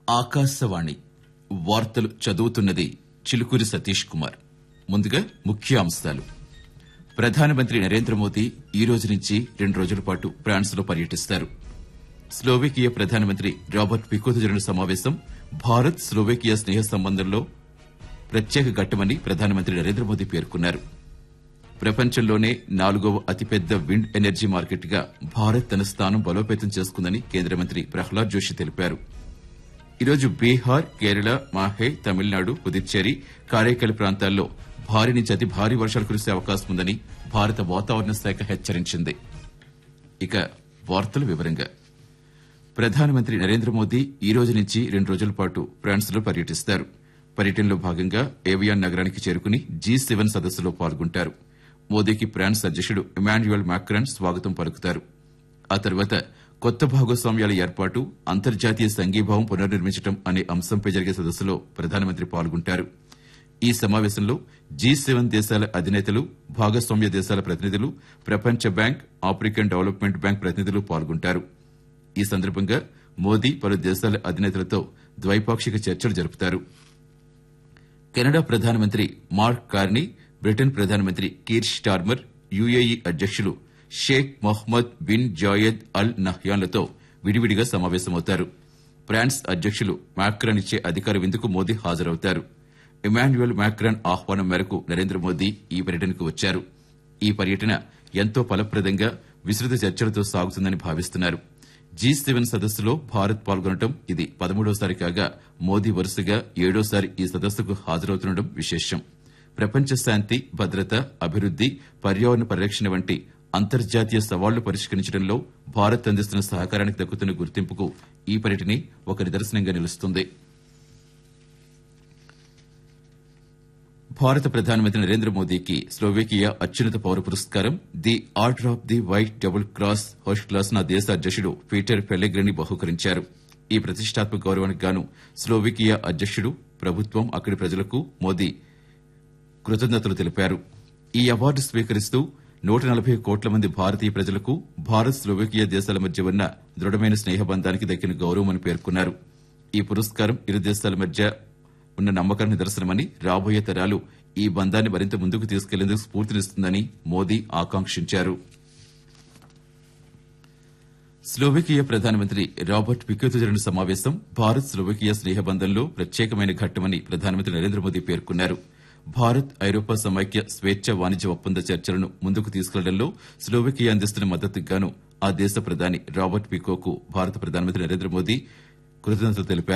ఆకాశవాణి వార్తలు చదువుతున్నది చిలుకూరి సతీష్ కుమార్ ముందుగా ముఖ్య అంశాలు ప్రధానమంత్రి నరేంద్ర మోదీ ఈ రోజు నుంచి రెండు రోజుల పాటు ఫ్రాన్స్ లో పర్యటిస్తారు స్లోవేకియా ప్రధానమంత్రి రాబర్ట్ పికోతో జరిగిన సమావేశం భారత్ స్లోవేకియా స్నేహ సంబంధంలో ప్రత్యేక ఘట్టమని ప్రధానమంత్రి నరేంద్ర మోదీ పేర్కొన్నారు ప్రపంచంలోనే నాలుగవ అతిపెద్ద విండ్ ఎనర్జీ మార్కెట్గా భారత్ తన స్థానం బలోపేతం చేసుకుందని కేంద్ర మంత్రి ప్రహ్లాద్ జోషి తెలిపారు ఈరోజు బీహార్ కేరళ మాహే తమిళనాడు పుదుచ్చేరి కారైకల్ ప్రాంతాల్లో భారీ నుంచి అతి భారీ వర్షాలు కురిసే అవకాశం ఉందని భారత వాతావరణ శాఖ హెచ్చరించింది ఇక వార్తల వివరంగా ప్రధానమంత్రి నరేంద్ర మోదీ ఈ రోజు నుంచి రెండు రోజుల పాటు ఫ్రాన్స్ లో పర్యటిస్తారు పర్యటనలో భాగంగా ఏవియాన్ నగరానికి చేరుకుని జీ సెవెన్ సదస్సులో పాల్గొంటారు మోదీకి ఫ్రాన్స్ అధ్యకుడు ఇమాన్యుయల్ మాక్రాన్ స్వాగతం పలుకుతారు ఆ తర్వాత కొత్త భాగస్వామ్యాల ఏర్పాటు అంతర్జాతీయ సంఘీభావం పునర్నిర్మించడం అనే అంశంపై జరిగే సదస్సులో ప్రధానమంత్రి పాల్గొంటారు ఈ సమావేశంలో జీ సెవెన్ దేశాల అధినేతలు భాగస్వామ్య దేశాల ప్రతినిధులు ప్రపంచ బ్యాంక్ ఆఫ్రికన్ డెవలప్మెంట్ బ్యాంక్ ప్రతినిధులు పాల్గొంటారు ఈ సందర్భంగా మోదీ పలు దేశాల అధినేతలతో ద్వైపాక్షిక చర్చలు జరుపుతారు కెనడా ప్రధానమంత్రి మార్క్ కార్నీ బ్రిటన్ ప్రధానమంత్రి కీర్ స్టార్మర్ యుఏఈ అధ్యకులు Sheikh Mohammed bin Zayed Al నహ్యాన్లతో విడివిడిగా సమావేశమవుతారు ఫ్రాన్స్ అధ్యకులు మాక్రాన్ ఇచ్చే అధికార విందుకు మోదీ హాజరవుతారు ఇమాన్యుయల్ మాక్రాన్ ఆహ్వానం మేరకు నరేంద్ర మోదీ ఈ పర్యటనకు వచ్చారు ఈ పర్యటన ఎంతో ఫలప్రదంగా విస్తృత చర్చలతో సాగుతుందని భావిస్తున్నారు జీ సెవెన్ సదస్సులో భారత్ పాల్గొనడం ఇది పదమూడోసారి కాగా మోదీ వరుసగా ఏడోసారి ఈ సదస్సుకు హాజరవుతుండడం విశేషం ప్రపంచ శాంతి భద్రత అభివృద్ది పర్యావరణ పరిరక్షణ వంటి అంతర్జాతీయ సవాళ్లు పరిష్కరించడంలో భారత్ అందిస్తున్న సహకారానికి దక్కుతున్న గుర్తింపుకు ఈ పర్యటన ఒక నిదర్శనంగా నిలుస్తుంది భారత ప్రధానమంత్రి నరేంద్ర మోదీకి స్లోవేకియా అత్యున్నత పౌర పురస్కారం the order of the white double cross first class నా దేశ అధ్యకుడు పీటర్ పెల్లెగ్రని బహుకరించారు ఈ ప్రతిష్టాత్మక గౌరవానికి గాను స్లోవేకియా అధ్యకుడు ప్రభుత్వం అక్కడి ప్రజలకు మోదీ కృతజ్ఞతలు తెలిపారు ఈ అవార్డు స్వీకరిస్తూ నూట నలభై కోట్ల మంది భారతీయ ప్రజలకు భారత్ స్లోవేకియా దేశాల మధ్య ఉన్న దృఢమైన స్నేహబంధానికి దక్కిన గౌరవమని పేర్కొన్నారు ఈ పురస్కారం ఇరు దేశాల మధ్య ఉన్న నమ్మకానికి నిదర్శనమని రాబోయే తరాలు ఈ బంధాన్ని మరింత ముందుకు తీసుకెళ్లేందుకు స్ఫూర్తినిస్తుందని మోదీ ఆకాంక్షించారు స్లోవేకియా ప్రధానమంత్రి రాబర్ట్ పికోతో జరిగిన సమావేశం భారత్ స్లోవేకియా స్నేహబంధంలో ప్రత్యేకమైన ఘట్టమని ప్రధానమంత్రి నరేంద్ర మోదీ పేర్కొన్నారు భారత్ ఐరోపా సమైక్య స్వేచ్ఛ వాణిజ్య ఒప్పంద చర్చలను ముందుకు తీసుకెళ్లడంలో స్లోవేకియా అందిస్తున్న మద్దతుకు గాను ఆ దేశ ప్రధాని రాబర్ట్ పికోకు భారత ప్రధానమంత్రి నరేంద్ర మోదీ కృతజ్ఞతలు తెలిపారు